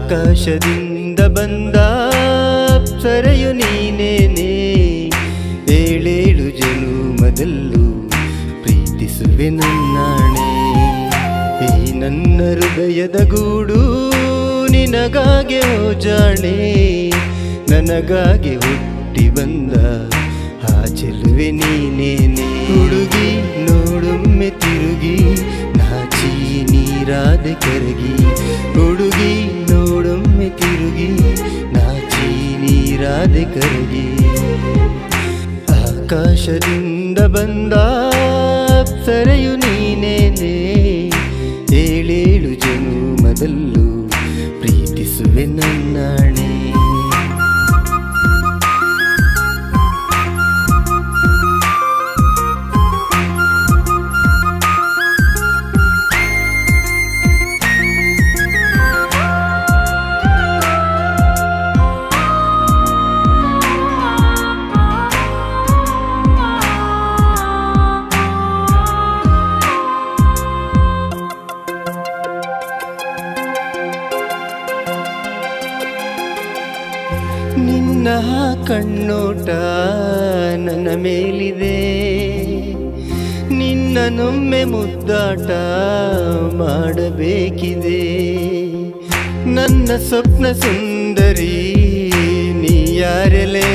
ಆಕಾಶದಿಂದ ಬಂದ ಅಪ್ಸರೆಯು ನೀನೇನೆ ಏಳೇಳು ಜನುಮದಲ್ಲೂ ಪ್ರೀತಿಸುವೆ ನನ್ನಾಣೆ ಈ ನನ್ನ ಹೃದಯದ ಗೂಡು ನಿನಗಾಗೆ ಓ ಜಾಣೆ ನನಗಾಗೆ ಹುಟ್ಟಿ ಬಂದ ಆ ಚೆಲುವೆ ನೀನೇನೆ ಹುಡುಗಿ ನೋಡೊಮ್ಮೆ ತಿರುಗಿ ನಾಚಿ ನೀರಾದೆ ಕರಗಿ ಹುಡುಗಿ ನೋಡೊಮ್ಮೆ ತಿರುಗಿ ನಾಚಿ ನೀರಾದೆ ಕರಗಿ ಆಕಾಶದಿಂದ ಬಂದ ಅಪ್ಸರೆಯು ನೀನೇನೆ ಏಳೇಳು ಜನುಮದಲ್ಲೂ ಪ್ರೀತಿಸುವೆ ನನ್ನಾಣೆ ನಿನ್ನ ಕಣ್ಣೋಟ ನನ್ನ ಮೇಲಿದೆ ನಿನ್ನನೊಮ್ಮೆ ಮುದ್ದಾಟ ಮಾಡಬೇಕಿದೆ ನನ್ನ ಸ್ವಪ್ನ ಸುಂದರಿ ನೀ ಯಾರೆಲೆ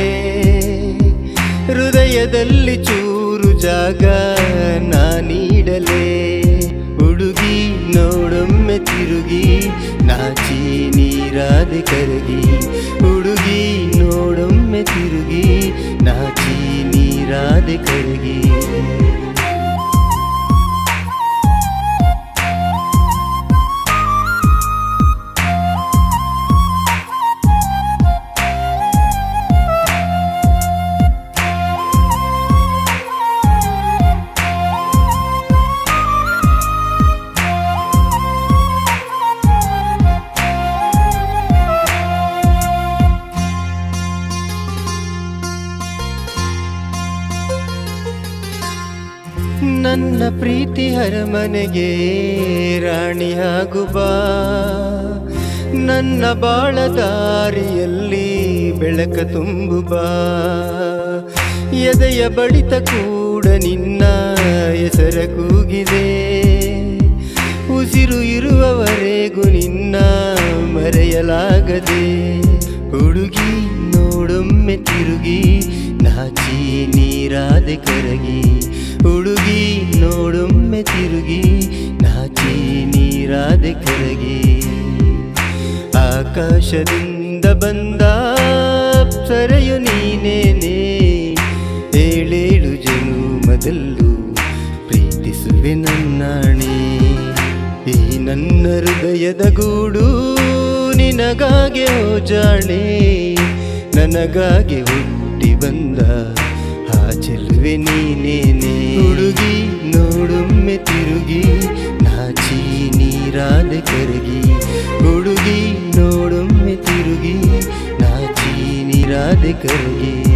ಹೃದಯದಲ್ಲಿ ಚೂರು ಜಾಗ ನಾ ನೀಡಲೇ ಹುಡುಗಿ ನೋಡೊಮ್ಮೆ ತಿರುಗಿ ನಾಚಿ ನೀರಾದೆ ಕರಗಿ ಹುಡುಗಿ ನೋಡೊಮ್ಮೆ ತಿರುಗಿ ನಾಚಿ ನೀರಾದೆ ಕರಗಿ ನನ್ನ ಪ್ರೀತಿ ಹರಮನೆಗೆ ರಾಣಿಯಾಗು ಬಾ ನನ್ನ ಬಾಳ ದಾರಿಯಲ್ಲಿ ಬೆಳಕ ತುಂಬು ಬಾ ಎದೆಯ ಬಡಿತ ಕೂಡ ನಿನ್ನ ಹೆಸರ ಕೂಗಿದೆ ಉಸಿರು ಇರುವವರೆಗೂ ನಿನ್ನ ಮರೆಯಲಾಗದೆ ಹುಡುಗಿ ನೋಡೊಮ್ಮೆ ತಿರುಗಿ ನಾಚಿ ನೀರಾದೆ ಕರಗಿ ಹುಡುಗಿ ನೋಡೊಮ್ಮೆ ತಿರುಗಿ ನಾಚಿ ನೀರಾದೆ ಕರಗಿ ಆಕಾಶದಿಂದ ಬಂದ ಅಪ್ಸರೆಯು ನೀನೇನೆ ಏಳೇಳು ಜನುಮದಲ್ಲೂ ಪ್ರೀತಿಸುವೆ ನನ್ನಾಣೆ ಈ ನನ್ನ ಹೃದಯದ ಗೂಡು ನಿನಗಾಗೆ ಓ ಜಾಣೆ ನನಗಾಗೆ ಹುಟ್ಟಿ ಬಂದ ಆ ಚೆಲುವೆ ನೀನೇನೆ ಹುಡುಗಿ ನೋಡೊಮ್ಮೆ ತಿರುಗಿ ನಾಚಿ ನೀರಾದೆ ಕರಗಿ ಹುಡುಗಿ ನೋಡೊಮ್ಮೆ ತಿರುಗಿ ನಾಚಿ ನೀರಾದೆ ಕರಗಿ